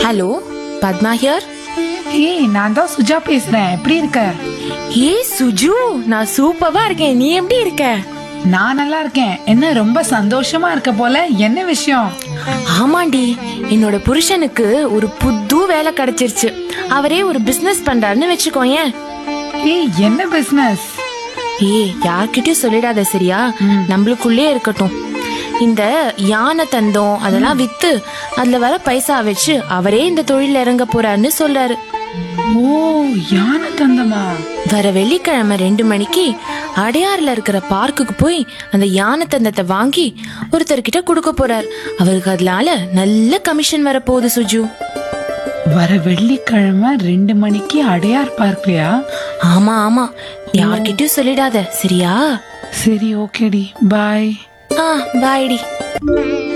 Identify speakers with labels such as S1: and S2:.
S1: hello Padma here
S2: ஏய் நான் தான் சுஜா பேசுறேன் எப்படி இருக்க
S1: ஏ சுஜு நான் சூப்பரா இருக்கேன் நீ எப்படி இருக்க
S2: நான் நல்லா இருக்கேன் என்ன ரொம்ப சந்தோஷமா இருக்க போல என்ன விஷயம்
S1: ஆமாண்டி என்னோட புருஷனுக்கு ஒரு புது வேலை கிடைச்சிருச்சு அவரே ஒரு பிசினஸ் பண்றாருன்னு வச்சுக்கோயேன்
S2: ஏய் என்ன பிசினஸ்
S1: ஏய் யார்கிட்டயும் சொல்லிடாத சரியா நம்மளுக்குள்ளே இருக்கட்டும் இந்த யானை தந்தம் அதெல்லாம் வித்து அதுல வர பைசா வச்சு அவரே இந்த தொழில இறங்க போறாருன்னு சொல்றாரு
S2: ஓ யானை தந்தமா
S1: வர வெள்ளிக்கிழமை ரெண்டு மணிக்கு அடையாறுல இருக்கிற பார்க்குக்கு போய் அந்த யானை தந்தத்தை வாங்கி ஒருத்தர்கிட்ட கொடுக்க போறார் அவருக்கு அதனால நல்ல கமிஷன் வரப்போகுது சுஜு
S2: வர வெள்ளிக்கிழமை ரெண்டு மணிக்கு அடையார் பார்க்கலையா
S1: ஆமா ஆமா யார்கிட்டயும் சொல்லிடாத சரியா
S2: சரி ஓகேடி பாய்
S1: ஆ பாய்டி